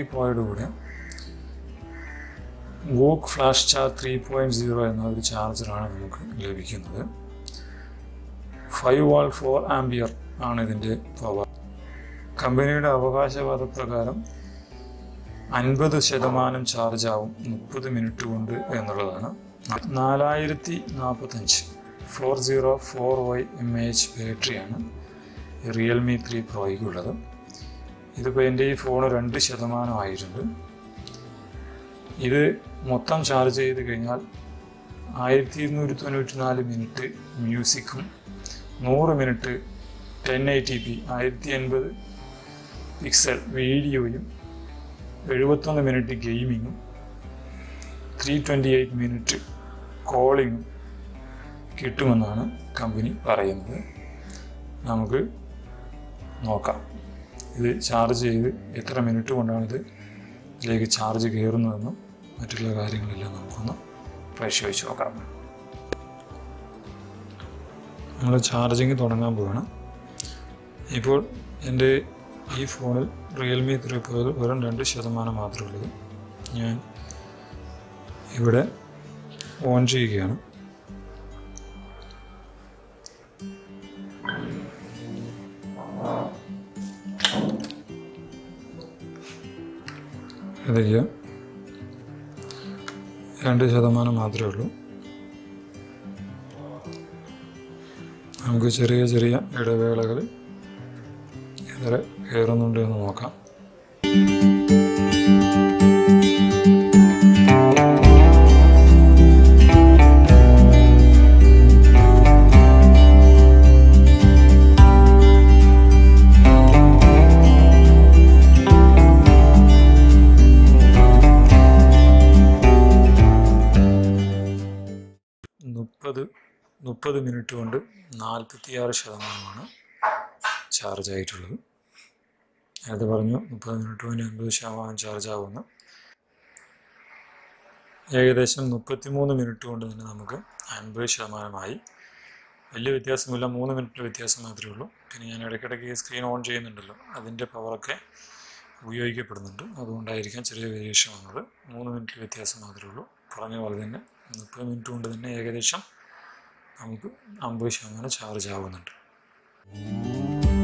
പോയോടുകൂടെ VOOC flash charge three point zero എന്ന ഒരു ചാർജറാണ് നമുക്ക് ലഭിക്കുന്നത് ഫൈവ് വാൾ ഫോർ ആംബിയർ ആണ് ഇതിൻ്റെ പവർ കമ്പനിയുടെ അവകാശവാദ പ്രകാരം അൻപത് ശതമാനം ചാർജ് ആവും മുപ്പത് മിനിറ്റ് കൊണ്ട് എന്നുള്ളതാണ് നാലായിരത്തി നാൽപ്പത്തഞ്ച് four zero four Y M H ബാറ്ററിയാണ് റിയൽമി ത്രീ പ്രോയ്ക്കുള്ളത് ഇതിപ്പോൾ എൻ്റെ ഈ ഫോൺ രണ്ട് ശതമാനമായിട്ടുണ്ട് ഇത് മൊത്തം ചാർജ് ചെയ്ത് കഴിഞ്ഞാൽ ആയിരത്തി ഇരുന്നൂറ്റി തൊണ്ണൂറ്റി നാല് മിനിറ്റ് മ്യൂസിക്കും നൂറ് മിനിറ്റ് ടെൻ എയ്റ്റി പി ആയിരത്തി എൺപത് പിക്സൽ വീഡിയോയും എഴുപത്തൊന്ന് മിനിറ്റ് ഗെയിമിങ്ങും ത്രീ ട്വൻറ്റി എയ്റ്റ് മിനിറ്റ് കോളിങ്ങും കിട്ടുമെന്നാണ് കമ്പനി പറയുന്നത് നമുക്ക് നോക്കാം ഇത് ചാർജ് ചെയ്ത് എത്ര മിനിറ്റ് കൊണ്ടാണ് ഇത് ഇതിലേക്ക് ചാർജ് കയറുന്നതെന്നും മറ്റുള്ള കാര്യങ്ങളെല്ലാം നമുക്കൊന്ന് പരിശോധിച്ച് നോക്കാം നമ്മൾ ചാർജിങ് തുടങ്ങാൻ പോവാണ് ഇപ്പോൾ എൻ്റെ ഈ ഫോണിൽ റിയൽമി ത്രീ പോയത് വെറും രണ്ട് ശതമാനം മാത്രമേ ഉള്ളൂ ഞാൻ ഇവിടെ ഓൺ ചെയ്യുകയാണ് ഇതില്ല രണ്ട് ശതമാനം മാത്രമേ ഉള്ളൂ നമുക്ക് ചെറിയ ചെറിയ ഇടവേളകൾ എത്ര കയറുന്നുണ്ട് എന്ന് നോക്കാം മുപ്പത് മുപ്പത് മിനിറ്റ് കൊണ്ട് നാൽപ്പത്തിയാറ് ശതമാനമാണ് ചാർജ് ആയിട്ടുള്ളത് നേരത്തെ പറഞ്ഞു മുപ്പത് മിനിറ്റ് കൊണ്ട് എൺപത് ശതമാനം ചാർജ് ആവുമെന്ന് ഏകദേശം മുപ്പത്തിമൂന്ന് മിനിറ്റ് കൊണ്ട് തന്നെ നമുക്ക് അൻപത് ശതമാനമായി വലിയ വ്യത്യാസമില്ല മൂന്ന് മിനിറ്റ് വ്യത്യാസം മാത്രമേ ഉള്ളൂ പിന്നെ ഞാൻ ഇടയ്ക്കിടയ്ക്ക് ഈ സ്ക്രീൻ ഓൺ ചെയ്യുന്നുണ്ടല്ലോ അതിൻ്റെ പവറൊക്കെ ഉപയോഗിക്കപ്പെടുന്നുണ്ട് അതുകൊണ്ടായിരിക്കാം ചെറിയ വേരിയേഷൻ വന്നത് മൂന്ന് മിനിറ്റ് വ്യത്യാസം മാത്രമേ ഉള്ളൂ പറഞ്ഞ പോലെ തന്നെ മുപ്പത് മിനിറ്റ് കൊണ്ട് തന്നെ ഏകദേശം നമുക്ക് അമ്പത് ശതമാനം ചാർജ് ആവുന്നുണ്ട്